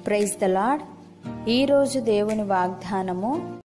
praise the lord ఈరోజు దేవుని వాగ్దానము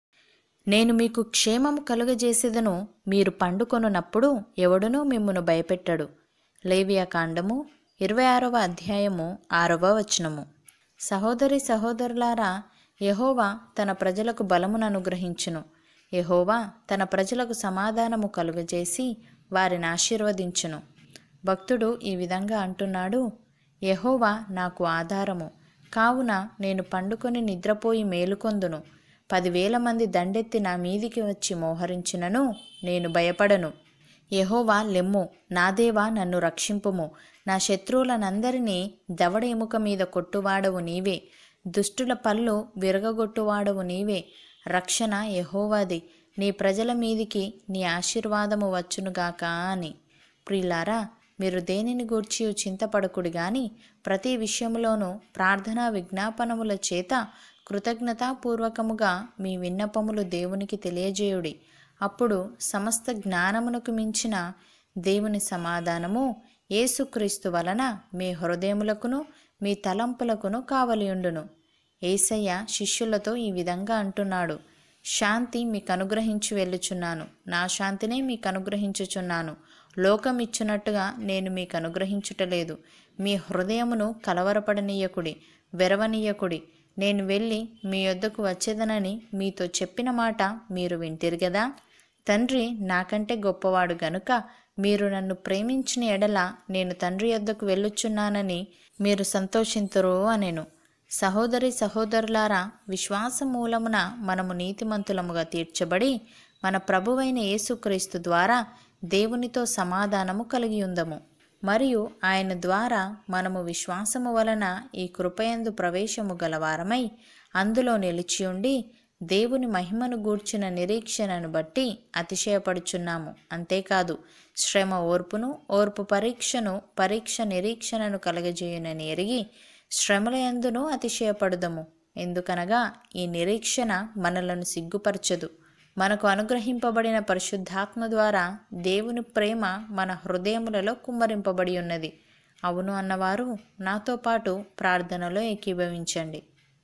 నేను మీకు క్షేమము కలుగజేసేదను మీరు పండుకొనున్నప్పుడు ఎవడునూ మిమ్మును భయపెట్టడు లేవియా కాండము ఇరవై ఆరవ అధ్యాయము ఆరవ వచనము సహోదరి సహోదరులారా యహోవా తన ప్రజలకు బలమును అనుగ్రహించును యహోవా తన ప్రజలకు సమాధానము కలుగజేసి వారిని ఆశీర్వదించును భక్తుడు ఈ విధంగా అంటున్నాడు యహోవా నాకు ఆధారము కావున నేను పండుకొని నిద్రపోయి మేలుకొందును పదివేల మంది దండెత్తి నా మీదికి వచ్చి మోహరించినను నేను భయపడను యహోవా లెమ్ము నా దేవా నన్ను రక్షింపుము నా శత్రువులనందరినీ దవడ ఎముక మీద కొట్టువాడవు నీవే దుష్టుల పళ్ళు విరగగొట్టువాడవు నీవే రక్షణ యహోవాది నీ ప్రజల మీదికి నీ ఆశీర్వాదము వచ్చునుగాక అని ప్రియులారా మీరు దేనిని గూర్చి చింతపడకుడి గాని ప్రతి విషయములోనూ ప్రార్థనా విజ్ఞాపనముల చేత కృతజ్ఞతాపూర్వకముగా మీ విన్నపములు దేవునికి తెలియజేయుడి అప్పుడు సమస్త జ్ఞానమునకు మించిన దేవుని సమాధానము యేసుక్రీస్తు వలన మీ హృదయములకును మీ తలంపులకును కావలియుండును ఏసయ్య శిష్యులతో ఈ విధంగా అంటున్నాడు శాంతి మీకు అనుగ్రహించి వెళ్ళుచున్నాను నా శాంతినే మీకు అనుగ్రహించుచున్నాను లోకం ఇచ్చినట్టుగా నేను మీకు అనుగ్రహించుటలేదు మీ హృదయమును కలవరపడనీయకుడి వెరవనీయకుడి నేను వెళ్ళి మీ యొద్దకు వచ్చేదనని మీతో చెప్పిన మాట మీరు వింటిరు గదా తండ్రి నాకంటే గొప్పవాడు గనుక మీరు నన్ను ప్రేమించిన ఎడల నేను తండ్రి యొద్దకు వెళ్ళుచున్నానని మీరు సంతోషింతురు అనెను సహోదరి సహోదరులారా విశ్వాస మూలమున మనము నీతిమంతులముగా తీర్చబడి మన ప్రభువైన యేసుక్రీస్తు ద్వారా దేవునితో సమాధానము కలిగి ఉందము మరియు ఆయన ద్వారా మనము విశ్వాసము వలన ఈ కృపయందు ప్రవేశము గలవారమై అందులో నిలిచి ఉండి దేవుని మహిమను గూర్చిన నిరీక్షణను బట్టి అతిశయపడుచున్నాము అంతేకాదు శ్రమ ఓర్పును ఓర్పు పరీక్షను పరీక్ష నిరీక్షణను కలగజేయునని ఎరిగి శ్రమల యందును అతిశయపడుదము ఎందుకనగా ఈ నిరీక్షణ మనలను సిగ్గుపరచదు మనకు అనుగ్రహింపబడిన పరిశుద్ధాత్మ ద్వారా దేవుని ప్రేమ మన హృదయములలో కుమ్మరింపబడి ఉన్నది అవును అన్నవారు నాతో పాటు ప్రార్థనలో ఏకీభవించండి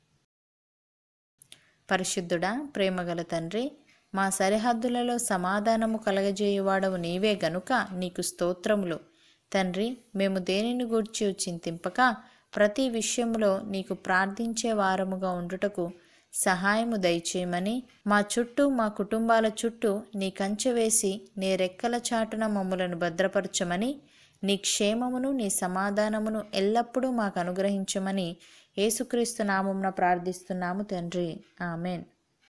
పరిశుద్ధుడా ప్రేమగల తండ్రి మా సరిహద్దులలో సమాధానము కలగజేయువాడవు నీవే గనుక నీకు స్తోత్రములు తండ్రి మేము దేనిని గూర్చి చింతింపక ప్రతి విషయంలో నీకు ప్రార్థించే వారముగా ఉండుటకు సహాయము దయచేయమని మా చుట్టూ మా కుటుంబాల చుట్టూ నీ కంచె వేసి నీ రెక్కల చాటున మమ్ములను భద్రపరచమని నీ క్షేమమును నీ సమాధానమును ఎల్లప్పుడూ మాకు అనుగ్రహించమని యేసుక్రీస్తు నామమున ప్రార్థిస్తున్నాము తండ్రి ఆమెన్